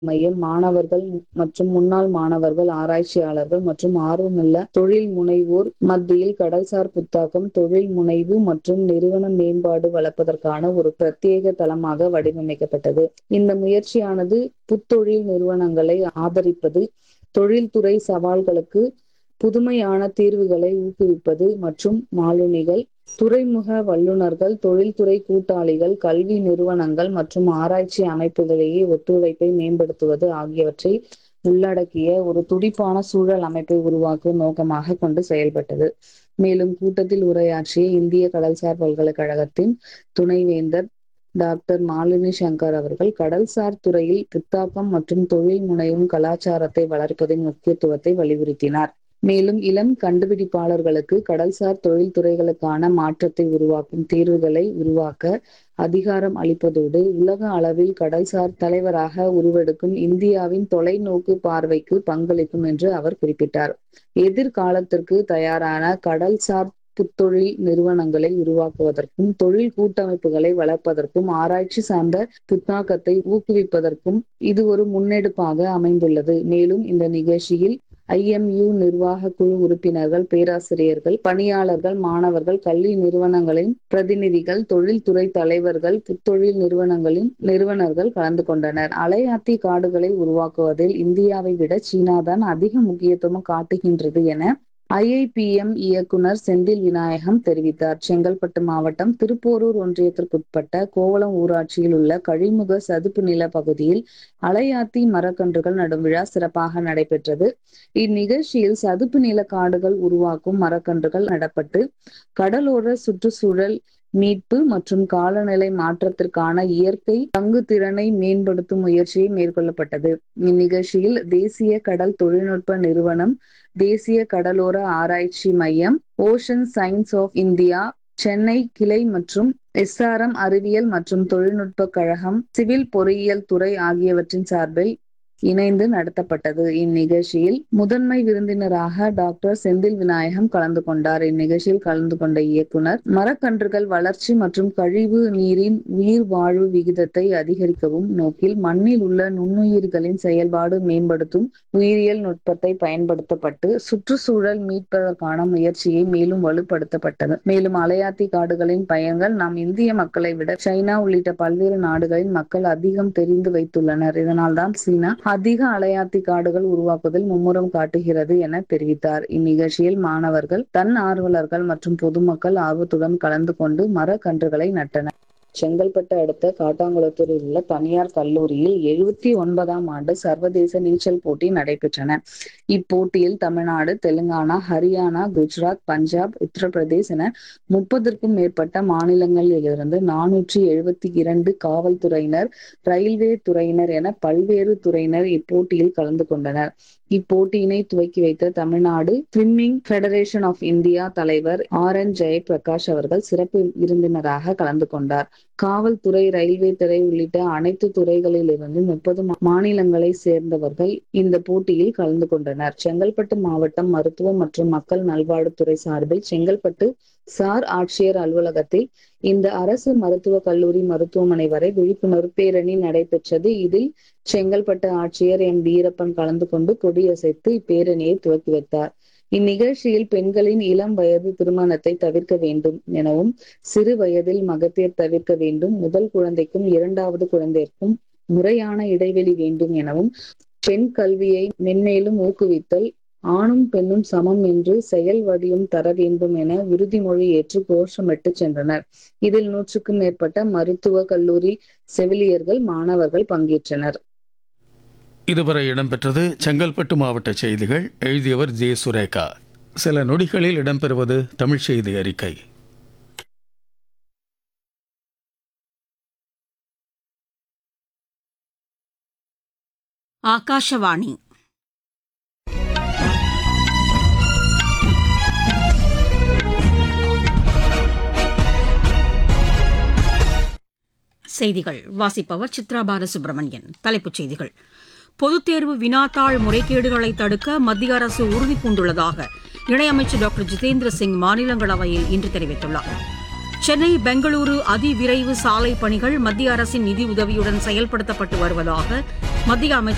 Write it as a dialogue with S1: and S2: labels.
S1: மையம் மாணவர்கள் மற்றும் முன்னாள் மாணவர்கள் ஆராய்ச்சியாளர்கள் மற்றும் ஆர்வமுள்ள தொழில் முனைவோர் மத்தியில் கடல்சார் புத்தாக்கம் தொழில் முனைவு மற்றும் நிறுவன மேம்பாடு வளர்ப்பதற்கான ஒரு பிரத்யேக தளமாக வடிவமைக்கப்பட்டது இந்த முயற்சியானது புத்தொழில் நிறுவனங்களை ஆதரிப்பது தொழில்துறை சவால்களுக்கு புதுமையான தீர்வுகளை ஊக்குவிப்பது மற்றும் மாலுமிகள் துறைமுக வல்லுநர்கள் தொழில்துறை கூட்டாளிகள் கல்வி நிறுவனங்கள் மற்றும் ஆராய்ச்சி அமைப்புகளிடையே ஒத்துழைப்பை மேம்படுத்துவது ஆகியவற்றை உள்ளடக்கிய ஒரு துடிப்பான சூழல் அமைப்பை உருவாக்கும் நோக்கமாக கொண்டு செயல்பட்டது மேலும் கூட்டத்தில் உரையாற்றிய இந்திய கடல்சார் பல்கலைக்கழகத்தின் துணைவேந்தர் டாக்டர் மாலினி சங்கர் அவர்கள் கடல்சார் துறையில் புத்தாக்கம் மற்றும் தொழில் முனைவும் கலாச்சாரத்தை வளர்ப்பதின் முக்கியத்துவத்தை வலியுறுத்தினார் மேலும் இளம் கண்டுபிடிப்பாளர்களுக்கு கடல்சார் தொழில் துறைகளுக்கான மாற்றத்தை உருவாக்கும் தீர்வுகளை உருவாக்க அதிகாரம் அளிப்பதோடு உலக அளவில் கடல்சார் தலைவராக உருவெடுக்கும் இந்தியாவின் தொலைநோக்கு பார்வைக்கு பங்களிக்கும் என்று அவர் குறிப்பிட்டார் எதிர்காலத்திற்கு தயாரான கடல்சார் புத்தொழில் நிறுவனங்களை உருவாக்குவதற்கும் தொழில் கூட்டமைப்புகளை வளர்ப்பதற்கும் ஆராய்ச்சி சார்ந்த புத்தாக்கத்தை ஊக்குவிப்பதற்கும் இது ஒரு முன்னெடுப்பாக அமைந்துள்ளது மேலும் இந்த நிகழ்ச்சியில் ஐஎம்யூ நிர்வாக குழு உறுப்பினர்கள் பேராசிரியர்கள் பணியாளர்கள் மாணவர்கள் கல்வி நிறுவனங்களின் பிரதிநிதிகள் தொழில்துறை தலைவர்கள் புத்தொழில் நிறுவனங்களின் நிறுவனர்கள் கலந்து கொண்டனர் அலையாத்தி காடுகளை உருவாக்குவதில் இந்தியாவை விட சீனாதான் அதிக முக்கியத்துவம் காட்டுகின்றது என ஐஐபிஎம் இயக்குனர் செந்தில் விநாயகம் தெரிவித்தார் செங்கல்பட்டு மாவட்டம் திருப்போரூர் ஒன்றியத்திற்குட்பட்ட கோவளம் ஊராட்சியில் உள்ள கழிமுக சதுப்பு நில பகுதியில் அலையாத்தி மரக்கன்றுகள் நடும் விழா சிறப்பாக நடைபெற்றது இந்நிகழ்ச்சியில் சதுப்பு நில காடுகள் உருவாக்கும் மரக்கன்றுகள் நடப்பட்டு கடலோர சுற்றுச்சூழல் மீட்பு மற்றும் காலநிலை மாற்றத்திற்கான இயற்கை பங்குத்திறனை மேம்படுத்தும் முயற்சியை மேற்கொள்ளப்பட்டது இந்நிகழ்ச்சியில் தேசிய கடல் தொழில்நுட்ப நிறுவனம் தேசிய கடலோர ஆராய்ச்சி மையம் ocean science of India Chennai கிளை மற்றும் எஸ்ஆர்எம் அறிவியல் மற்றும் தொழில்நுட்ப கழகம் சிவில் பொறியியல் துறை ஆகியவற்றின் சார்பில் இணைந்து நடத்தப்பட்டது இந்நிகழ்ச்சியில் முதன்மை விருந்தினராக டாக்டர் செந்தில் விநாயகம் கலந்து கொண்டார் இந்நிகழ்ச்சியில் கலந்து கொண்ட இயக்குனர் மரக்கன்றுகள் வளர்ச்சி மற்றும் கழிவு நீரின் உயிர் வாழ்வு விகிதத்தை அதிகரிக்கவும் நோக்கில் மண்ணில் உள்ள நுண்ணுயிர்களின் செயல்பாடு மேம்படுத்தும் உயிரியல் நுட்பத்தை பயன்படுத்தப்பட்டு சுற்றுச்சூழல் மீட்பதற்கான முயற்சியை மேலும் வலுப்படுத்தப்பட்டது மேலும் அலையாத்தி காடுகளின் பயன்கள் நாம் இந்திய மக்களை விட சைனா உள்ளிட்ட பல்வேறு நாடுகளின் மக்கள் அதிகம் தெரிந்து வைத்துள்ளனர் இதனால்தான் சீனா அதிக அலையாத்தி காடுகள் உருவாக்குவதில் மும்முரம் காட்டுகிறது என தெரிவித்தார் இந்நிகழ்ச்சியில் மாணவர்கள் தன் ஆர்வலர்கள் மற்றும் பொதுமக்கள் ஆர்வத்துடன் கலந்து கொண்டு மரக்கன்றுகளை நட்டனர் செங்கல்பட்டு அடுத்த காட்டாங்குளத்தூரில் உள்ள தனியார் கல்லூரியில் எழுபத்தி ஒன்பதாம் ஆண்டு சர்வதேச நீச்சல் போட்டி நடைபெற்றன இப்போட்டியில் தமிழ்நாடு தெலுங்கானா ஹரியானா குஜராத் பஞ்சாப் உத்தரப்பிரதேஷ் என முப்பதற்கும் மேற்பட்ட மாநிலங்களிலிருந்து நானூற்றி எழுபத்தி இரண்டு காவல்துறையினர் ரயில்வே துறையினர் என பல்வேறு துறையினர் இப்போட்டியில் கலந்து கொண்டனர் இப்போட்டியினை துவக்கி வைத்த Tamil Nadu swimming federation of India தலைவர் ஆர் என் ஜெயபிரகாஷ் அவர்கள் சிறப்பு விருந்தினராக கலந்து கொண்டார் காவல்துறை ரயில்வே துறை உள்ளிட்ட அனைத்து துறைகளிலிருந்து முப்பது மாநிலங்களை சேர்ந்தவர்கள் இந்த போட்டியில் கலந்து கொண்டனர் செங்கல்பட்டு மாவட்டம் மருத்துவம் மற்றும் மக்கள் நல்வாழ்வுத்துறை சார்பில் செங்கல்பட்டு சார் ஆட்சியர் அலுவலகத்தில் இந்த அரசு மருத்துவக் கல்லூரி மருத்துவமனை வரை விழிப்புணர்வு பேரணி நடைபெற்றது இதில் செங்கல்பட்டு ஆட்சியர் எம் வீரப்பன் கலந்து கொண்டு கொடியசைத்து இப்பேரணியை துவக்கி வைத்தார் இந்நிகழ்ச்சியில் பெண்களின் இளம் வயது திருமணத்தை தவிர்க்க வேண்டும் எனவும் சிறு வயதில் மகப்பேர் தவிர்க்க வேண்டும் முதல் குழந்தைக்கும் இரண்டாவது குழந்தைக்கும் முறையான இடைவெளி வேண்டும் எனவும் பெண் கல்வியை மென்மேலும் ஊக்குவித்தல் ஆணும் பெண்ணும் சமம் என்று செயல் வடிவம் தர வேண்டும் என உறுதிமொழி ஏற்று கோஷமிட்டு சென்றனர் இதில் நூற்றுக்கும் மேற்பட்ட மருத்துவ கல்லூரி செவிலியர்கள் மாணவர்கள் பங்கேற்றனர்
S2: இதுவரை இடம்பெற்றது செங்கல்பட்டு மாவட்ட செய்திகள் எழுதியவர் ஜே சுரேகா சில நொடிகளில் இடம்பெறுவது தமிழ் செய்தி அறிக்கை
S3: ಆಕಾಶವಾಣಿ செய்திகள் வாசிப்பவர் சித்ரா பாலசுப்ரமணியன் தலைப்புச் செய்திகள் பொதுத் தேர்வு வினாத்தாள் முறைகேடுகளை தடுக்க மத்திய அரசு உறுதிபூண்டுள்ளதாக இணையமைச்சர் டாக்டர் ஜிதேந்திர சிங் மாநிலங்களவையில் இன்று தெரிவித்துள்ளார் சென்னை பெங்களூரு அதிவிரைவு சாலை பணிகள் மத்திய அரசின் நிதி உதவியுடன் செயல்படுத்தப்பட்டு வருவதாக மத்திய அமைச்சர்